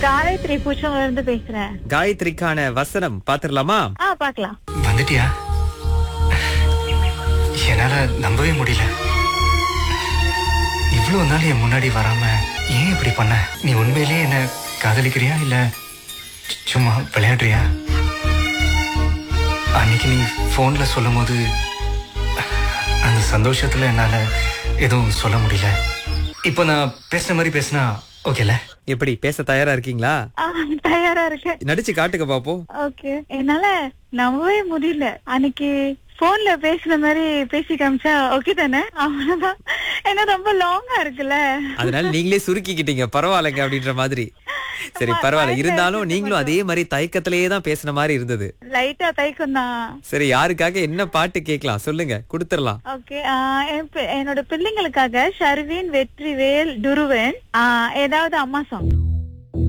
காயத்ரி பூச்சவங்க இருந்து பேசுறேன் காயத்ரிக்கான வசனம் பாத்துடலாமா ஆ பாக்கலாம் வந்துட்டியா என்னால நம்பவே முடியல இவ்வளவு நாள் என் முன்னாடி வராம ஏன் இப்படி பண்ண நீ உண்மையிலேயே என்ன காதலிக்கிறியா இல்ல சு- சும்மா விளையாடுறியா அன்னைக்கு நீ போன்ல சொல்லும் போது அந்த சந்தோஷத்துல என்னால எதுவும் சொல்ல முடியல இப்போ நான் பேசுன மாதிரி பேசினா ஓகேல எப்படி பேச தயாரா இருக்கீங்களா ஆ, தயாரா இருக்கேன் நடிச்சு காட்டுங்க பாப்போம் ஓகே என்னால நம்பவே முடியல அன்னைக்கு போன்ல பேசுன மாதிரி பேசி காமிச்சா ஓகே தானே அவ்வளவுதான் ஏன்னா ரொம்ப லாங்கா இருக்குல்ல அதனால நீங்களே சுருக்கிக்கிட்டீங்க பரவாயில்லைங்க அப்படின்ற மாதிரி சரி பரவாயில்ல இருந்தாலும் நீங்களும் அதே மாதிரி தயக்கத்திலேயே தான் பேசுன மாதிரி இருந்தது லைட்டா தைக்கும் தான் சரி யாருக்காக என்ன பாட்டு கேட்கலாம் சொல்லுங்க கொடுத்துடலாம் ஓகே என்னோட பிள்ளைங்களுக்காக ஷர்வின் வெற்றிவேல் துருவன் ஆ, ஏதாவது அம்மா சாங்